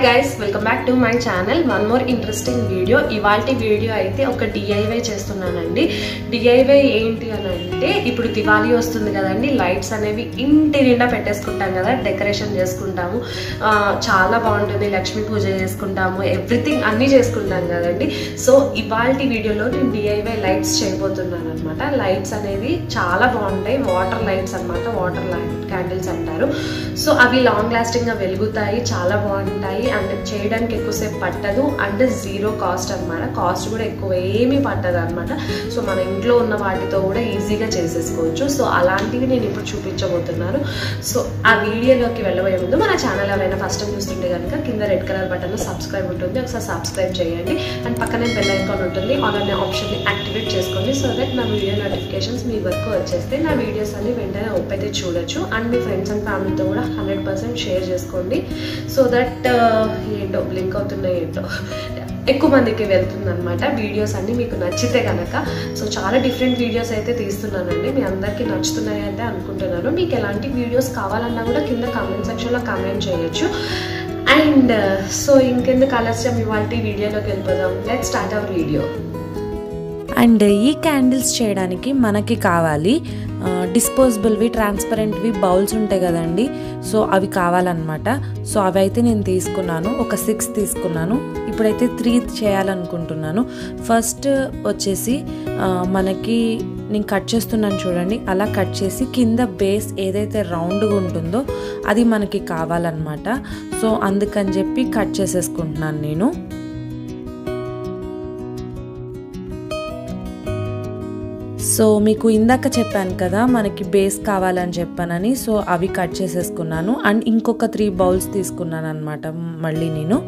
guys welcome back to my channel one more interesting video ఇవాల్టి video అయితే ఒక DIY చేస్తున్నానండి డిఐవై ఏంటి అని అంటే ఇప్పుడు దివాళీ వస్తుంది కదండి లైట్స్ అనేవి ఇంటి నిండా పెట్టేసుకుంటాం కదా డెకరేషన్ చేసుకుంటాము ఆ, చాలా బాగుంటుంది లక్ష్మీ పూజ చేసుకుంటాము ఎవ్రీథింగ్ అన్నీ చేసుకుంటాం కదండి సో ఇవాల్టి వీడియోలో నేను డిఐవై లైట్స్ చేయబోతున్నాను అనమాట లైట్స్ అనేవి చాలా బాగుంటాయి వాటర్ లైట్స్ అన్నమాట వాటర్ లైట్ క్యాండిల్స్ అంటారు సో అవి లాంగ్ లాస్టింగ్ గా వెలుగుతాయి చాలా బాగుంటాయి అండ్ చేయడానికి ఎక్కువసేపు పట్టదు అండ్ జీరో కాస్ట్ అన్నమాట కాస్ట్ కూడా ఎక్కువ ఏమీ పట్టదు అనమాట సో మన ఇంట్లో ఉన్న వాటితో కూడా ఈజీగా చేసేసుకోవచ్చు సో అలాంటివి నేను ఇప్పుడు చూపించబోతున్నాను సో ఆ వీడియోలోకి వెళ్ళబోయే ముందు మన ఛానల్ ఎవరైనా ఫస్ట్ టైం చూస్తుంటే కనుక కింద రెడ్ కలర్ బటన్ సబ్స్క్రైబ్ ఉంటుంది ఒకసారి సబ్స్క్రైబ్ చేయండి అండ్ పక్కనే బెల్ ఐకాన్ ఉంటుంది ఆల్ అనే ఆప్షన్ని యాక్టివేట్ చేసుకోండి సో దట్ నా వీడియో నోటిఫికేషన్స్ మీ వరకు వచ్చేస్తే నా వీడియోస్ అన్ని వెంటనే ఓపెన్ చూడొచ్చు అండ్ మీ ఫ్రెండ్స్ అండ్ ఫ్యామిలీతో కూడా హండ్రెడ్ పర్సెంట్ షేర్ చేసుకోండి సో దట్ ఏంటో బ్లింక్ అవుతున్నాయి ఏంటో ఎక్కువ మందికి వెళ్తుంది అనమాట వీడియోస్ అన్ని మీకు నచ్చితే కనుక సో చాలా డిఫరెంట్ వీడియోస్ అయితే తీస్తున్నానండి మీ అందరికీ నచ్చుతున్నాయి అయితే అనుకుంటున్నాను మీకు ఎలాంటి వీడియోస్ కావాలన్నా కూడా కింద కామెంట్ సెక్షన్లో కామెంట్ చేయొచ్చు అండ్ సో ఇంకెందుకు ఆలస్యం ఇవాళ వీడియోలోకి వెళ్ళిపోదాం let start our video and ఈ క్యాండిల్స్ చేయడానికి మనకి కావాలి డిస్పోజబుల్వి ట్రాన్స్పరెంట్వి బౌల్స్ ఉంటాయి కదండి సో అవి కావాలన్నమాట సో అవి అయితే నేను తీసుకున్నాను ఒక సిక్స్ తీసుకున్నాను ఇప్పుడైతే త్రీ చేయాలనుకుంటున్నాను ఫస్ట్ వచ్చేసి ఆ, మనకి నేను కట్ చేస్తున్నాను చూడండి అలా కట్ చేసి కింద బేస్ ఏదైతే రౌండ్గా ఉంటుందో అది మనకి కావాలన్నమాట సో అందుకని చెప్పి కట్ చేసేసుకుంటున్నాను నేను సో మీకు ఇందాక చెప్పాను కదా మనకి బేస్ కావాలని చెప్పానని సో అవి కట్ చేసేసుకున్నాను అండ్ ఇంకొక త్రీ బౌల్స్ తీసుకున్నాను అనమాట మళ్ళీ నేను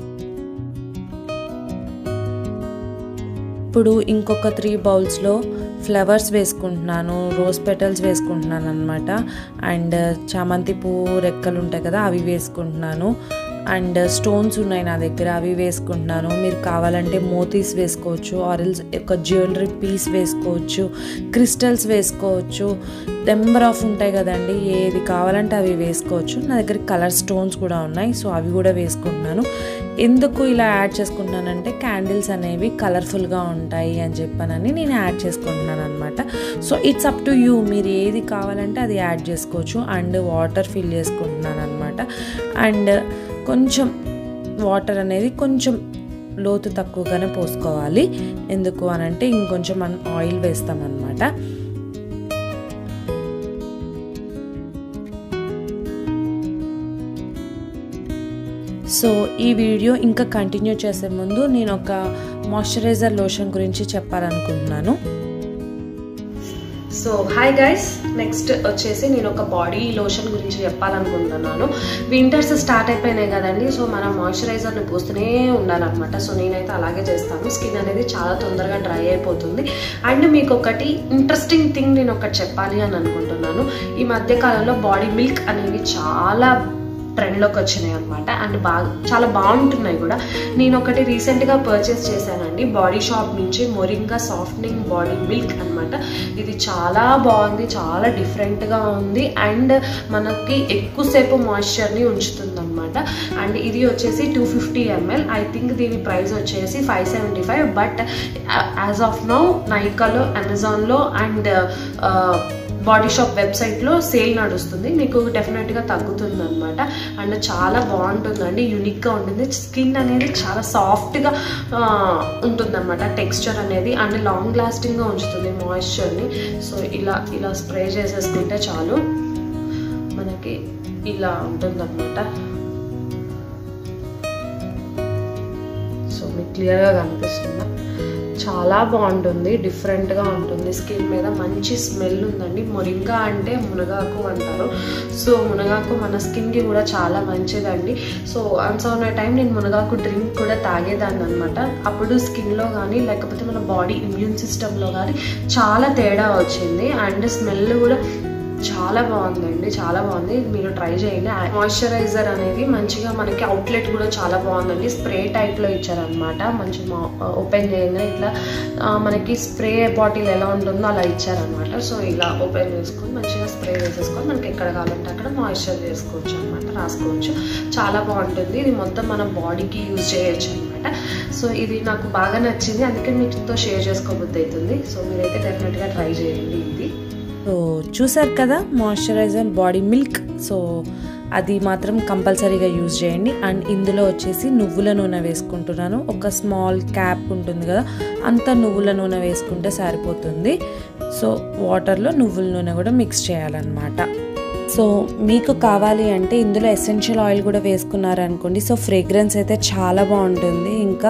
ఇప్పుడు ఇంకొక త్రీ బౌల్స్లో ఫ్లవర్స్ వేసుకుంటున్నాను రోజ్ పెటల్స్ వేసుకుంటున్నాను అనమాట అండ్ చామంతి పువ్వు రెక్కలు ఉంటాయి కదా అవి వేసుకుంటున్నాను అండ్ స్టోన్స్ ఉన్నాయి నా దగ్గర అవి వేసుకుంటున్నాను మీరు కావాలంటే మోతీస్ వేసుకోవచ్చు ఆరిల్స్ ఒక జ్యువెలరీ పీస్ వేసుకోవచ్చు క్రిస్టల్స్ వేసుకోవచ్చు నెంబర్ ఆఫ్ ఉంటాయి కదండి ఏది కావాలంటే అవి వేసుకోవచ్చు నా దగ్గర కలర్ స్టోన్స్ కూడా ఉన్నాయి సో అవి కూడా వేసుకుంటున్నాను ఎందుకు ఇలా యాడ్ చేసుకుంటున్నానంటే క్యాండిల్స్ అనేవి కలర్ఫుల్గా ఉంటాయి అని చెప్పానని నేను యాడ్ చేసుకుంటున్నాను అనమాట so it's up to you మీరు ఏది కావాలంటే అది యాడ్ చేసుకోవచ్చు అండ్ వాటర్ ఫిల్ చేసుకుంటున్నాను అనమాట అండ్ కొంచెం వాటర్ అనేది కొంచెం లోతు తక్కువగానే పోసుకోవాలి ఎందుకు అనంటే ఇంకొంచెం మనం ఆయిల్ వేస్తామన్నమాట సో ఈ వీడియో ఇంకా కంటిన్యూ చేసే ముందు నేను ఒక మాయిశ్చరైజర్ లోషన్ గురించి చెప్పాలనుకుంటున్నాను సో హాయ్ గైస్ నెక్స్ట్ వచ్చేసి నేను ఒక బాడీ లోషన్ గురించి చెప్పాలనుకుంటున్నాను వింటర్స్ స్టార్ట్ అయిపోయినాయి కదండి సో మనం మాయిశ్చరైజర్ని పూస్తూనే ఉండాలన్నమాట సో నేనైతే అలాగే చేస్తాను స్కిన్ అనేది చాలా తొందరగా డ్రై అయిపోతుంది అండ్ మీకు ఒకటి ఇంట్రెస్టింగ్ థింగ్ నేను ఒకటి చెప్పాలి అని అనుకుంటున్నాను ఈ మధ్య కాలంలో బాడీ మిల్క్ అనేవి చాలా ట్రెండ్లోకి వచ్చినాయి అనమాట అండ్ బాగా చాలా బాగుంటున్నాయి కూడా నేను ఒకటి రీసెంట్గా పర్చేస్ చేశానండి బాడీ షాప్ నుంచి మొరింగా సాఫ్ట్నింగ్ బాడీ మిల్క్ అనమాట ఇది చాలా బాగుంది చాలా డిఫరెంట్గా ఉంది అండ్ మనకి ఎక్కువసేపు మాయిశ్చర్ని ఉంచుతుంది అనమాట అండ్ ఇది వచ్చేసి two fifty ML I think దీని ప్రైస్ వచ్చేసి five seventy five but as of now నైకాలో అమెజాన్లో అండ్ బాడీ షాప్ వెబ్సైట్లో సేల్ నడుస్తుంది మీకు డెఫినెట్గా తగ్గుతుంది అనమాట అండ్ చాలా బాగుంటుందండి యూనిక్గా ఉంటుంది స్కిన్ అనేది చాలా సాఫ్ట్గా ఉంటుందన్నమాట టెక్స్చర్ అనేది అండ్ లాంగ్ లాస్టింగ్గా ఉంచుతుంది మాయిశ్చర్ని సో ఇలా ఇలా స్ప్రే చేసేసుకుంటే చాలు మనకి ఇలా ఉంటుందన్నమాట సో మీకు క్లియర్గా కనిపిస్తుందా చాలా బాగుంటుంది డిఫరెంట్గా ఉంటుంది స్కిన్ మీద మంచి స్మెల్ ఉందండి మొరింగా అంటే మునగాకు అంటారు సో మునగాకు మన స్కిన్కి కూడా చాలా మంచిదండి సో అన్స్ ఆన్ టైం నేను మునగాకు డ్రింక్ కూడా తాగేదాన్ని అనమాట అప్పుడు స్కిన్లో కానీ లేకపోతే మన బాడీ ఇమ్యూన్ సిస్టంలో కానీ చాలా తేడా వచ్చింది అండ్ స్మెల్ కూడా చాలా బాగుందండి చాలా బాగుంది మీరు ట్రై చేయండి మాయిశ్చరైజర్ అనేది మంచిగా మనకి అవుట్లెట్ కూడా చాలా బాగుందండి స్ప్రే టైప్లో ఇచ్చారనమాట మంచి ఓపెన్ చేయగానే ఇట్లా ఆ, మనకి స్ప్రే బాటిల్ ఎలా ఉంటుందో అలా ఇచ్చారనమాట సో ఇలా ఓపెన్ చేసుకొని మంచిగా స్ప్రే వేసేసుకొని మనకి ఎక్కడ కావాలంటే అక్కడ మాయిశ్చర్ చేసుకోవచ్చు అనమాట రాసుకోవచ్చు చాలా బాగుంటుంది ఇది మొత్తం మన బాడీకి యూజ్ చేయొచ్చు అనమాట సో ఇది నాకు బాగా నచ్చింది అందుకే మీతో షేర్ చేసుకోబుద్ది అవుతుంది సో మీరైతే డెఫినెట్గా ట్రై చేయండి ఇది సో చూసారు కదా మాయిశ్చరైజర్ బాడీ మిల్క్ సో అది మాత్రం కంపల్సరీగా యూజ్ చేయండి అండ్ ఇందులో వచ్చేసి నువ్వుల నూనె వేసుకుంటున్నాను ఒక స్మాల్ క్యాప్ ఉంటుంది కదా అంత నువ్వుల నూనె వేసుకుంటే సరిపోతుంది సో వాటర్లో నువ్వుల నూనె కూడా మిక్స్ చేయాలన్నమాట సో మీకు కావాలి అంటే ఇందులో ఎసెన్షియల్ ఆయిల్ కూడా వేసుకున్నారనుకోండి సో ఫ్రేగ్రెన్స్ అయితే చాలా బాగుంటుంది ఇంకా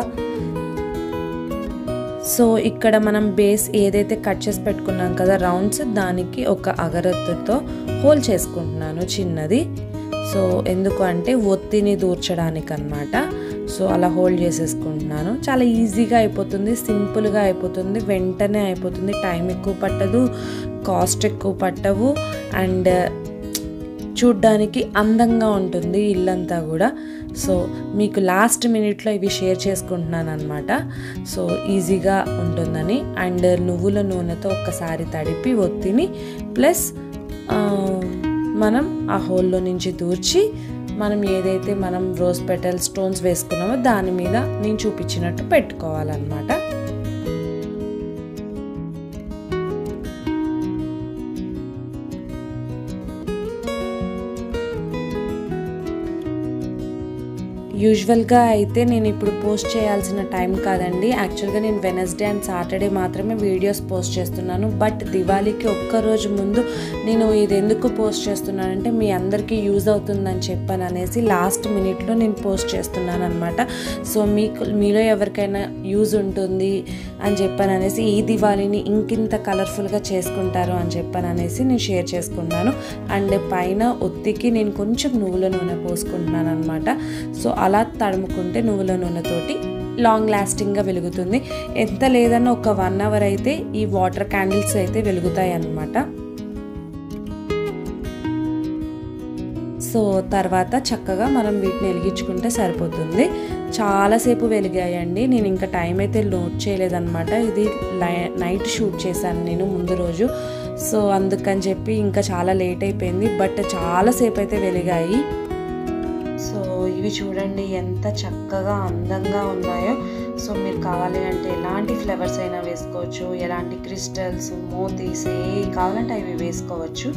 సో ఇక్కడ మనం బేస్ ఏదైతే కట్ చేసి పెట్టుకున్నాం కదా రౌండ్స్ దానికి ఒక అగరత్తుతో హోల్ చేసుకుంటున్నాను చిన్నది సో ఎందుకు అంటే ఒత్తిని దూర్చడానికి అనమాట సో అలా హోల్డ్ చేసేసుకుంటున్నాను చాలా ఈజీగా అయిపోతుంది సింపుల్గా అయిపోతుంది వెంటనే అయిపోతుంది టైం ఎక్కువ పట్టదు కాస్ట్ ఎక్కువ పట్టవు అండ్ చూడ్డానికి అందంగా ఉంటుంది ఇల్లంతా కూడా సో మీకు లాస్ట్ మినిట్లో ఇవి షేర్ చేసుకుంటున్నాను అనమాట సో ఈజీగా ఉంటుందని అండ్ నువ్వుల నూనెతో ఒక్కసారి తడిపి ఒత్తిని ప్లస్ మనం ఆ హోల్లో నుంచి దూర్చి మనం ఏదైతే మనం రోజ్ పెటల్ స్టోన్స్ వేసుకున్నామో దాని మీద నేను చూపించినట్టు పెట్టుకోవాలన్నమాట యూజువల్గా అయితే నేను ఇప్పుడు పోస్ట్ చేయాల్సిన టైం కాదండి యాక్చువల్గా నేను వెనస్డే అండ్ సాటర్డే మాత్రమే వీడియోస్ పోస్ట్ చేస్తున్నాను బట్ దివాళీకి ఒక్కరోజు ముందు నేను ఇది ఎందుకు పోస్ట్ చేస్తున్నానంటే మీ అందరికీ యూజ్ అవుతుందని చెప్పాను అనేసి లాస్ట్ మినిట్లో నేను పోస్ట్ చేస్తున్నాను అనమాట సో మీకు మీలో ఎవరికైనా యూజ్ ఉంటుంది అని చెప్పాను అనేసి ఈ దివాళీని ఇంకింత కలర్ఫుల్గా చేసుకుంటారు అని చెప్పాను అనేసి నేను షేర్ చేసుకున్నాను అండ్ పైన ఒత్తికి నేను కొంచెం నువ్వుల నూనె పోసుకుంటున్నాను అనమాట సో అలా తడుముకుంటే నువ్వుల నూనెతోటి లాంగ్ లాస్టింగ్గా వెలుగుతుంది ఎంత లేదన్నా ఒక వన్ అవర్ అయితే ఈ వాటర్ క్యాండిల్స్ అయితే వెలుగుతాయి అన్నమాట సో తర్వాత చక్కగా మనం వీటిని వెలిగించుకుంటే సరిపోతుంది చాలాసేపు వెలిగాయండి నేను ఇంకా టైం అయితే నోట్ చేయలేదన్నమాట ఇది నైట్ షూట్ చేశాను నేను ముందు రోజు సో అందుకని చెప్పి ఇంకా చాలా లేట్ అయిపోయింది బట్ చాలాసేపు అయితే వెలిగాయి సో ఇవి చూడండి ఎంత చక్కగా అందంగా ఉన్నాయో సో మీరు కావాలి అంటే ఎలాంటి ఫ్లేవర్స్ అయినా వేసుకోవచ్చు ఎలాంటి క్రిస్టల్స్ మోతీస్ ఏ కావాలంటే అవి వేసుకోవచ్చు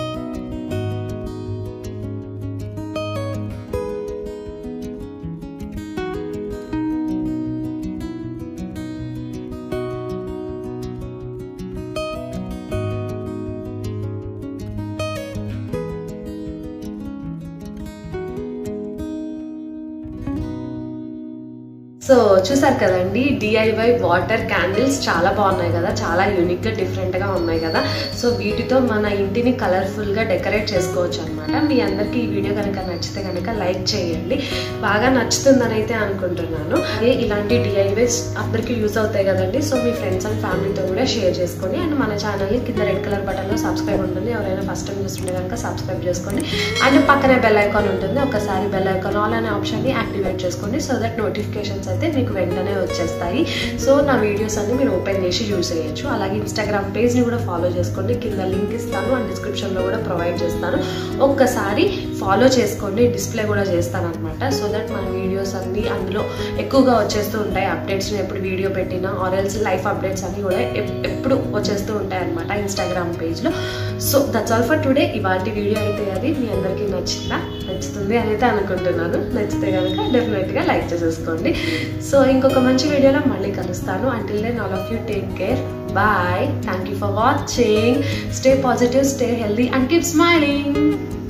సో చూసారు కదండి డిఐవై వాటర్ క్యాండిల్స్ చాలా బాగున్నాయి కదా చాలా యూనిక్గా డిఫరెంట్గా ఉన్నాయి కదా సో వీటితో మన ఇంటిని కలర్ఫుల్గా డెకరేట్ చేసుకోవచ్చు అనమాట మీ అందరికీ ఈ వీడియో కనుక నచ్చితే కనుక లైక్ చేయండి బాగా నచ్చుతుందని అయితే అనుకుంటున్నాను అదే ఇలాంటి డిఐవైస్ అందరికీ యూజ్ అవుతాయి కదండి సో మీ ఫ్రెండ్స్ అండ్ ఫ్యామిలీతో కూడా షేర్ చేసుకోండి అండ్ మన ఛానల్ని కింద రెడ్ కలర్ బటన్లో సబ్స్క్రైబ్ ఉంటుంది ఎవరైనా ఫస్ట్ టైం చూస్తుంటే కనుక సబ్స్క్రైబ్ చేసుకోండి అండ్ పక్కనే బెల్ ఐకాన్ ఉంటుంది ఒకసారి బెల్ ఐకాన్ ఆల్ అనే ఆప్షన్ని యాక్టివేట్ చేసుకోండి సో దట్ నోటిఫికేషన్స్ అయితే మీకు వెంటనే వచ్చేస్తాయి సో నా వీడియోస్ అన్ని మీరు ఓపెన్ చేసి యూజ్ చేయొచ్చు అలాగే ఇన్స్టాగ్రామ్ పేజ్ని కూడా ఫాలో చేసుకోండి కింద లింక్ ఇస్తాను అండ్ డిస్క్రిప్షన్లో కూడా ప్రొవైడ్ చేస్తాను ఒక్కసారి ఫాలో చేసుకోండి డిస్ప్లే కూడా చేస్తాను అనమాట సో దట్ మన వీడియోస్ అన్ని అందులో ఎక్కువగా వచ్చేస్తూ ఉంటాయి అప్డేట్స్ ఎప్పుడు వీడియో పెట్టినా ఆర్ఎల్స్ లైఫ్ అప్డేట్స్ అన్ని కూడా ఎప్- ఎప్పుడు వచ్చేస్తూ ఉంటాయి అనమాట ఇన్స్టాగ్రామ్ పేజ్లో so that's all for today ఇవాళ వీడియో అయితే అది మీ అందరికీ నచ్చిందా నచ్చుతుంది అని అయితే అనుకుంటున్నాను నచ్చితే కనుక డెఫినెట్గా లైక్ చేసేసుకోండి సో ఇంకొక మంచి వీడియోలో మళ్ళీ కలుస్తాను until then all of you take care bye thank you for watching stay positive stay healthy and keep smiling